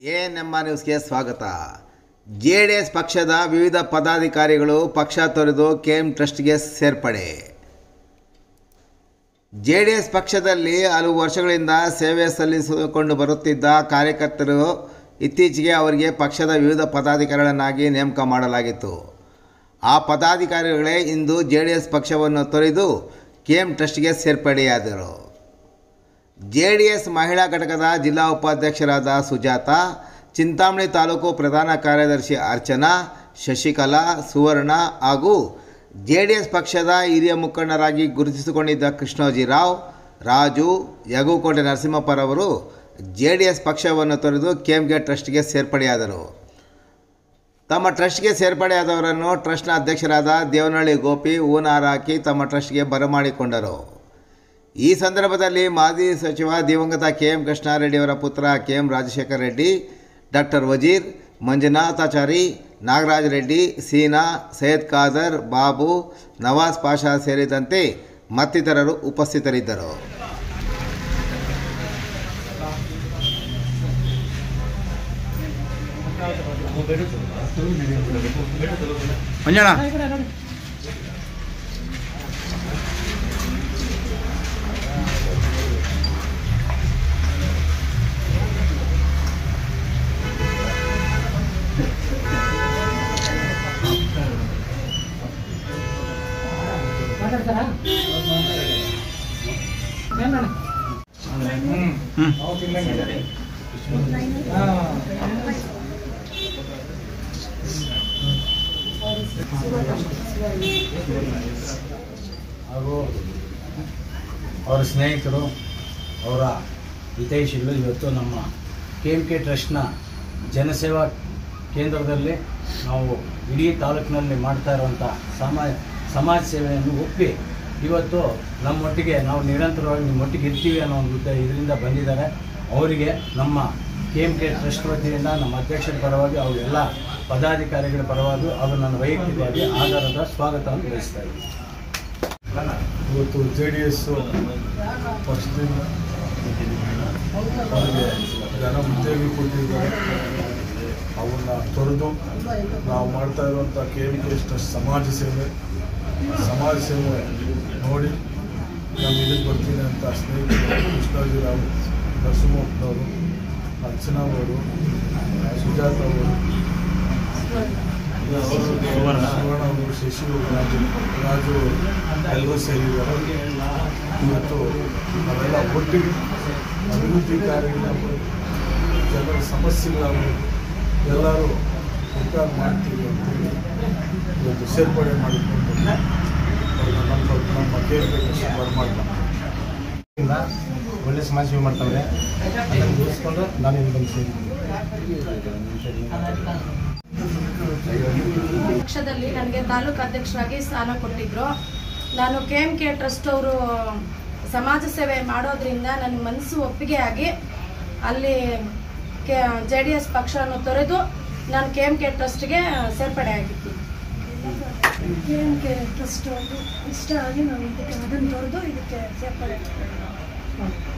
A ನಮ್ಮ ನ್ಯೂಸ್ಗೆ ಸ್ವಾಗತ ಜೆ ಡಿ ಎಸ್ ಪಕ್ಷದ ವಿವಿಧ ಪದಾಧಿಕಾರಿಗಳು ಪಕ್ಷ ತೊರೆದು ಕೆಎಂ ಟ್ರಸ್ಟ್ಗೆ ಸೇರ್ಪಡೆ ಜೆ ಡಿ ಎಸ್ ಪಕ್ಷದಲ್ಲಿ ಹಲವು ವರ್ಷಗಳಿಂದ ಸೇವೆ ಸಲ್ಲಿಸಿಕೊಂಡು ಬರುತ್ತಿದ್ದ ಕಾರ್ಯಕರ್ತರು ಇತ್ತೀಚೆಗೆ ಅವರಿಗೆ ಪಕ್ಷದ ವಿವಿಧ ಪದಾಧಿಕಾರಿಗಳನ್ನಾಗಿ ನೇಮಕ ಮಾಡಲಾಗಿತ್ತು ಆ ಪದಾಧಿಕಾರಿಗಳೇ ಇಂದು ಜೆ ಡಿ ಎಸ್ ಪಕ್ಷವನ್ನು ತೊರೆದು ಕೆ ಎಂ ಟ್ರಸ್ಟ್ಗೆ ಸೇರ್ಪಡೆಯಾದರು ಜೆ ಡಿ ಎಸ್ ಮಹಿಳಾ ಘಟಕದ ಜಿಲ್ಲಾ ಉಪಾಧ್ಯಕ್ಷರಾದ ಸುಜಾತ ಚಿಂತಾಮಣಿ ತಾಲೂಕು ಪ್ರಧಾನ ಕಾರ್ಯದರ್ಶಿ ಅರ್ಚನಾ ಶಶಿಕಲಾ ಸುವರ್ಣ ಹಾಗೂ ಜೆ ಡಿ ಎಸ್ ಪಕ್ಷದ ಹಿರಿಯ ಮುಖಂಡರಾಗಿ ಗುರುತಿಸಿಕೊಂಡಿದ್ದ ಕೃಷ್ಣೋಜಿರಾವ್ ರಾಜು ಯಗುಕೋಟೆ ನರಸಿಂಹಪ್ಪರವರು ಜೆ ಡಿ ಎಸ್ ಪಕ್ಷವನ್ನು ತೊರೆದು ಕೆಎಂಗೆ ಟ್ರಸ್ಟ್ಗೆ ಸೇರ್ಪಡೆಯಾದರು ತಮ್ಮ ಟ್ರಸ್ಟ್ಗೆ ಸೇರ್ಪಡೆಯಾದವರನ್ನು ಟ್ರಸ್ಟ್ನ ಅಧ್ಯಕ್ಷರಾದ ದೇವನಹಳ್ಳಿ ಗೋಪಿ ಹೂನಾರ ಹಾಕಿ ತಮ್ಮ ಟ್ರಸ್ಟ್ಗೆ ಬರಮಾಡಿಕೊಂಡರು ಈ ಸಂದರ್ಭದಲ್ಲಿ ಮಾಜಿ ಸಚಿವ ದಿವಂಗತ ಕೆ ಎಂ ಕೃಷ್ಣಾರೆಡ್ಡಿಯವರ ಪುತ್ರ K M Rajashekar Reddy doctor Vazeer Manjunathachari Nagaraj Reddy Seena Syed Khader Babu Nawaz Pasha ಸೇರಿದಂತೆ ಮತ್ತಿತರರು ಉಪಸ್ಥಿತರಿದ್ದರು ಮಂಜಣ್ಣ ಹಾಗೂ ಅವರ ಸ್ನೇಹಿತರು ಅವರ ಹಿತೈಷಿಗಳು ಇವತ್ತು ನಮ್ಮ ಕೆ ಎಮ್ ಕೆ ಟ್ರಸ್ಟ್ನ ಜನಸೇವಾ ಕೇಂದ್ರದಲ್ಲಿ ನಾವು ಇಡೀ ತಾಲೂಕಿನಲ್ಲಿ ಮಾಡ್ತಾ ಇರುವಂಥ ಸಮಾಜ ಸಮಾಜ ಸೇವೆಯನ್ನು ಒಪ್ಪಿ ಇವತ್ತು ನಮ್ಮೊಟ್ಟಿಗೆ ನಾವು ನಿರಂತರವಾಗಿ ನಿಮ್ಮೊಟ್ಟಿಗೆ ಇರ್ತೀವಿ ಅನ್ನೋ ಒಂದು ಉದ್ದ ಇದರಿಂದ ಬಂದಿದ್ದಾರೆ ಅವರಿಗೆ ನಮ್ಮ ಕೆ ಎಮ್ ಕೆ ಟ್ರಸ್ಟ್ ವತಿಯಿಂದ ನಮ್ಮ ಅಧ್ಯಕ್ಷರ ಪರವಾಗಿ ಅವರೆಲ್ಲ ಪದಾಧಿಕಾರಿಗಳ ಪರವಾಗಿ ಹಾಗೂ ನನ್ನ ವೈಯಕ್ತಿಕವಾಗಿ ಆಧಾರದ ಸ್ವಾಗತವನ್ನು ಬಯಸ್ತಾ ಇದ್ದೀನಿ ಇವತ್ತು ಜೆ ಡಿ ಎಸ್ ಪಕ್ಷದಿಂದ ಅವರಿಗೆ ಜನ ಉದ್ಯೋಗ ಕೊಟ್ಟಿದ್ದಾರೆ ಅವನ್ನ ತೊರೆದು ನಾವು ಮಾಡ್ತಾ ಇರುವಂಥ ಕೆ ಎಮ್ ಕೆ ಟ್ರಸ್ಟ್ ಸಮಾಜ ಸೇವೆ ಸಮಾಜ ಸೇವೆ ನೋಡಿ ನಮ್ಮ ಇದಕ್ಕೆ ಬರ್ತೀನಿ ಅಂತ ಸ್ನೇಹಿತರು ಕೃಷ್ಣಾಜಿರಾವ್ ನರಸಿಂಹಪ್ಪನವರು ಅರ್ಚನಾ ಅವರು ಸುಜಾತ ಅವರು ಸುವರ್ಣ ಅವರು ಶಶಿ ಅವರು, ರಾಜು ರಾಜು ಅವರು ಎಲ್ಲರೂ ಸೇರಿದ್ದಾರೆ ಇವತ್ತು ನಾವೆಲ್ಲ ಒಟ್ಟಿಗೆ ಅಭಿವೃದ್ಧಿ ಕಾರ್ಯಗಳಾಗ್ಬೋದು ಜನರ ಸಮಸ್ಯೆಗಳಾಗ್ಬೋದು ಎಲ್ಲರೂ ಉದ್ಧಾರ ಮಾಡ್ತೀವಿ ಅಂತೇಳಿ ಇವತ್ತು ಸೇರ್ಪಡೆ ಮಾಡಿಕೊಂಡು ಅವ್ರನ್ನ ನಮ್ಮ ನಮ್ಮ ಕೇಂದ್ರ ಬರಮಾಡ್ತಾರೆ ಇಂದ ಒಳ್ಳೆ ಸಮಾಜ ಸೇವೆ ಮಾಡ್ತಾವ್ರೆ ಅದನ್ನು ಮುಗಿಸ್ಕೊಂಡು ನಾನು ಇಲ್ಲಿ ಬಂದು ಸೇರಿದ್ದೀನಿ ಪಕ್ಷದಲ್ಲಿ ನನಗೆ ತಾಲೂಕು ಅಧ್ಯಕ್ಷರಾಗಿ ಸ್ಥಾನ ಕೊಟ್ಟಿದ್ರು ನಾನು ಕೆ ಎಂ ಕೆ ಟ್ರಸ್ಟ್ ಅವರು ಸಮಾಜ ಸೇವೆ ಮಾಡೋದ್ರಿಂದ ನನ್ನ ಮನಸ್ಸು ಒಪ್ಪಿಗೆ ಆಗಿ ಅಲ್ಲಿ ಕೆ ಜೆ ಡಿ ಎಸ್ ಪಕ್ಷವನ್ನು ತೊರೆದು ನಾನು ಕೆ ಎಂ ಕೆ ಟ್ರಸ್ಟ್ಗೆ ಸೇರ್ಪಡೆ ಆಗಿದ್ದು ಕೆ ಎಮ್ ಕೆ ಟ್ರಸ್ಟ್ ಇಷ್ಟ ಆಗಿ ನಾವು ಇದಕ್ಕೆ ಅದನ್ನು ತೊರೆದು ಇದಕ್ಕೆ ಸೇರ್ಪಡೆ